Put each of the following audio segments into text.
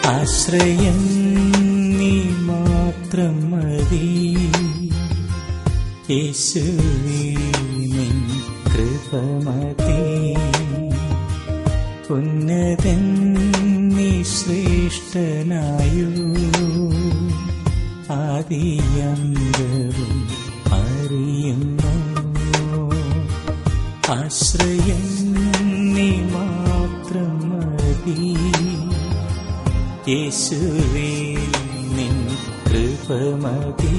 ആശ്രയം നീ മാത്രം മതി യേശുവേ നിൻ കൃപമതി ഉന്നതൻ നീ ശ്രേഷ്ഠനായു ആദിയന്തവും അറിയുന്നു ആശ്രയം നീ മാത്രം മതി യേശുവേ നിൻ കൃപമതി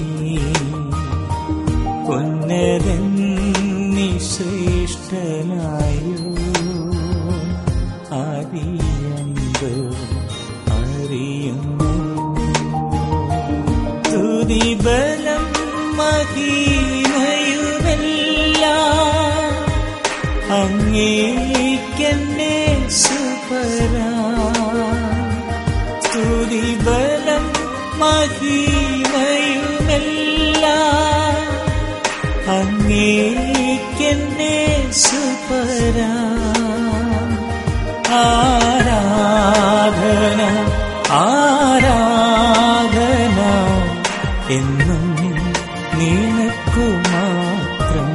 ഉന്നതൻ നീ ശ്രേഷ്ഠനായോ ആദിയന്തവും അറിയുന്നു തുതിബലം മഹീനയുമെല്ലാം അങ്ങേക്കെന്നെ സുപരാ സ്തുതിബലം മഹീമയുമെല്ലാം അങ്ങേക്കെന്നെ സുപരാ ആരാധന ആരാധന എന്നും നിനക്കു മാത്രം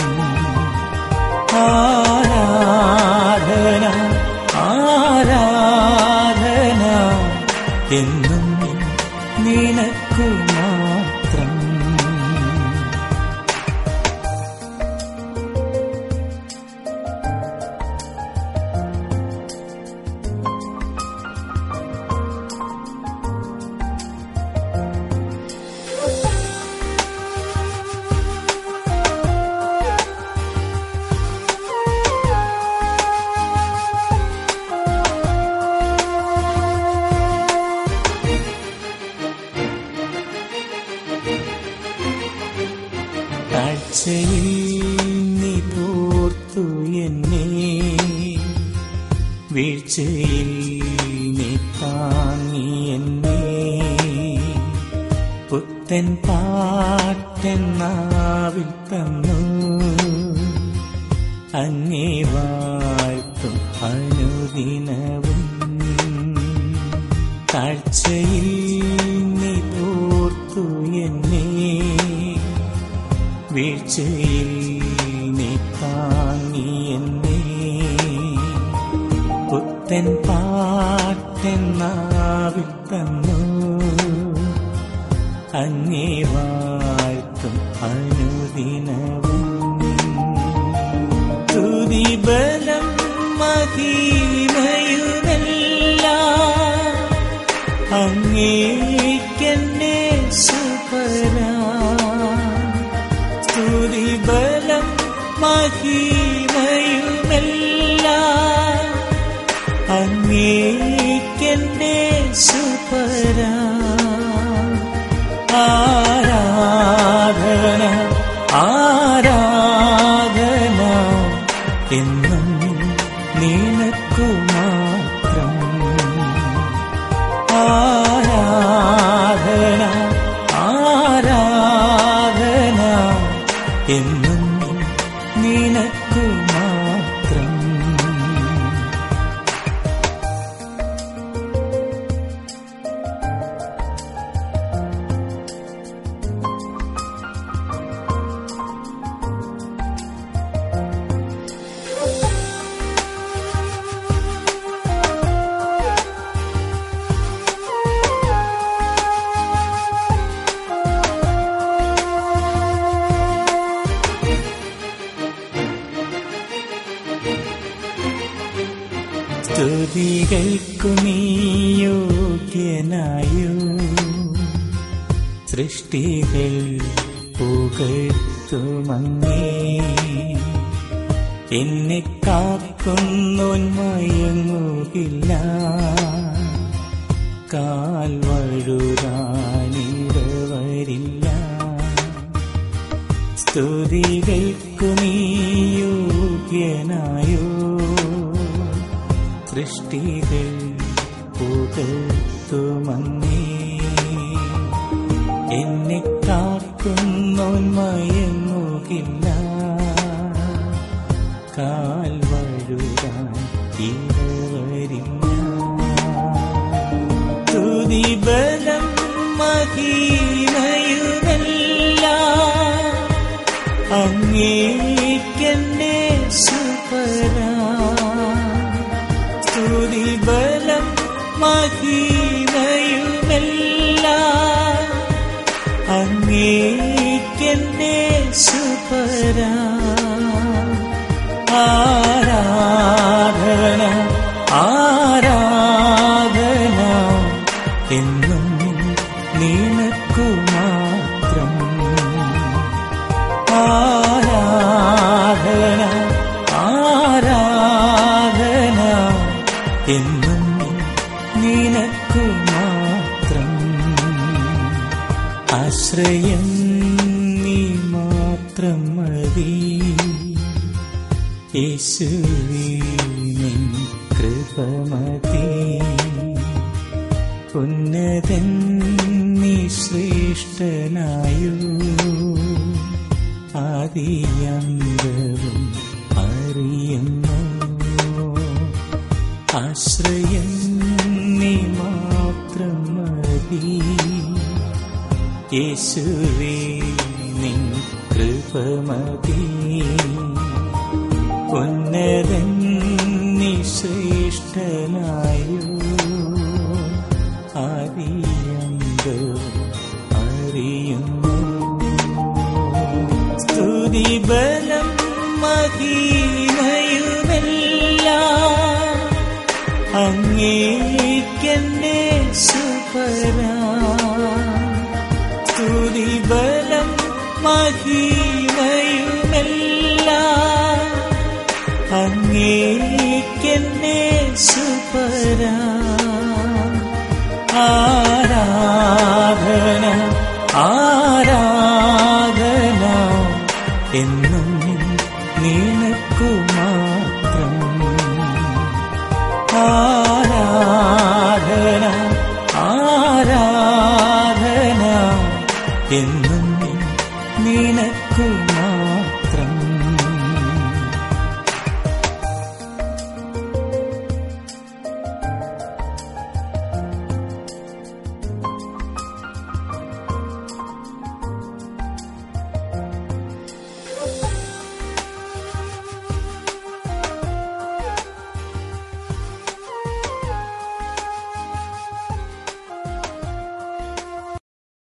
ആരാധന ആരാധന എന്നും നിനക്കു മാത്രം താഴ്ചയിൽ നീ തോർത്തു എന്നെ വീഴ്ചയിൽ നീ താങ്ങി എന്നെ പുത്തൻ പാട്ടൻ നാവിൽ തന്നു അങ്ങേ വാഴ്ത്തും അനുദിനവും താഴ്ചയിൽ നീ തോർത്തു എന്നെ വീഴ്ചയിൽ നീ താങ്ങി എന്നെ പുത്തൻ പാട്ടൻ നാവിൽ തന്നു അങ്ങേ വാഴ്ത്തും അനുദിനവും തുതിബലം മഹിമയുമെല്ലാം അങ്ങേക്കെന്നെ സുപരാ സ്തുതിബലം മഹിമയുമെല്ലാം അങ്ങേക്കെന്നെ സുപരാ ആരാധന ആരാധന എന്നും നിനക്കു മാത്രം ആരാധന ആരാധന എന്നും നിനക്കു മാത്രം സ്തുതികൾക്കു നീയോഗ്യനായോ സൃഷ്ടികൾ പുകഴ്ത്തുമങ്ങേ എന്നെ കാക്കുന്നോൻ മയങ്ങുകില്ല കാൽ വഴുതാനിടവരില്ല സ്തുതികൾക്കു നീയോഗ്യനായോ സൃഷ്ടികൾ പുകഴ്ത്തുമങ്ങേ എന്നെ കാക്കുന്നോൻ മയങ്ങുകില്ല കാൽ വഴുതാൻ ഇടവരില്ല സ്തുതിബലം മഹീനയുമെല്ലാം അങ്ങേക്കെന്നെ സുപരാ സ്തുതിബലം മഹീനയുമെല്ലാം അങ്ങേക്കെന്നെ സുപരാ ആരാധന ആരാധന എന്നും നിനക്കു മാത്രം ആരാധന ആരാധന എന്നും നിനക്കു മാത്രം ആശ്രയം നീ മാത്രം മതി യേശുവേ നിൻ കൃപമതി ഉന്നതൻ നീ ശ്രേഷ്ഠനായു ആദിയന്തവും അറിയുന്നു ആശ്രയം നീ മാത്രം മതി യേശുവേ നിൻ കൃപമതി ഉന്നതൻ നീ ശ്രേഷ്ഠനായു ആദിയന്തോ അറിയുന്നു സ്തുതിബലം മഹീനയുമെല്ലാം അങ്ങേക്കെന്നെ സുപരാ സ്തുതിബലം മഹീനയുമെല്ലാം അങ്ങേക്കെന്നെ സുപരാ ആരാധന ആരാധന എന്നും നിനക്കു മാത്രം ആരാധന ആരാധന എന്നും നിനക്കു മാത്രം